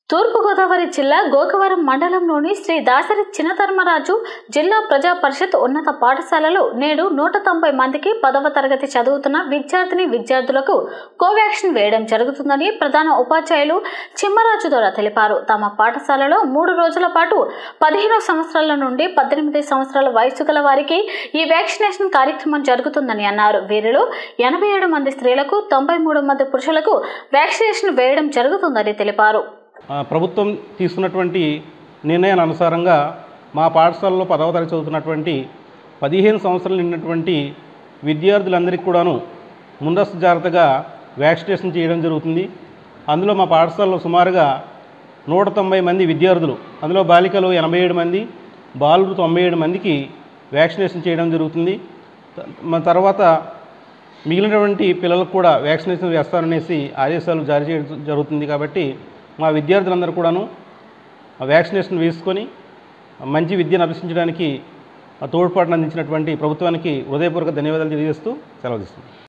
తూర్పుగోదావరి జిల్లా గోకవరం మండలంలోని శ్రీ దాసరి చిన్నధర్మరాజు జిల్లా ప్రజా పరిషత్ ఉన్నత పాఠశాలలో నేడు నూట తొంభై మందికి పదవ తరగతి చదువుతున్న విద్యార్థిని విద్యార్థులకు కోవాక్సిన్ వేయడం జరుగుతుందని ప్రధాన ఉపాధ్యాయులు చిమ్మరాజు ద్వారా తెలిపారు తమ పాఠశాలలో మూడు రోజుల పాటు పదిహేను సంవత్సరాల నుండి పద్దెనిమిది సంవత్సరాల వయసు గల వారికి ఈ వ్యాక్సినేషన్ కార్యక్రమం జరుగుతుందని అన్నారు వీరిలో ఎనభై ఏడు మంది స్త్రీలకు తొంభై మూడు మంది పురుషులకు వ్యాక్సినేషన్ వేయడం జరుగుతుందని తెలిపారు ఆ, ప్రభుత్వం తీసుకున్నటువంటి నిర్ణయాన్ని అనుసారంగా మా పాఠశాలలో పదవ తరగతి చదువుతున్నటువంటి పదిహేను సంవత్సరాలు నిండినటువంటి విద్యార్థులందరికీ కూడాను ముందస్తు జాగ్రత్తగా వ్యాక్సినేషన్ చేయడం జరుగుతుంది అందులో మా పాఠశాలలో సుమారుగా నూట తొంభై మంది విద్యార్థులు అందులో బాలికలు ఎనభై ఏడు మంది బాలురు తొంభై ఏడు మందికి వ్యాక్సినేషన్ చేయడం జరుగుతుంది త- మా తర్వాత మిగిలినటువంటి పిల్లలకు కూడా వ్యాక్సినేషన్ వేస్తారనేసి ఆదేశాలు జారీ చేయడం జరుగుతుంది కాబట్టి మా విద్యార్థులందరూ కూడాను ఆ వ్యాక్సినేషన్ వేసుకొని మంచి విద్యను అభ్యసించడానికి ఆ తోడ్పాటును అందించినటువంటి ప్రభుత్వానికి హృదయపూర్వక ధన్యవాదాలు తెలియజేస్తూ సెలవు తీసుకుంటాం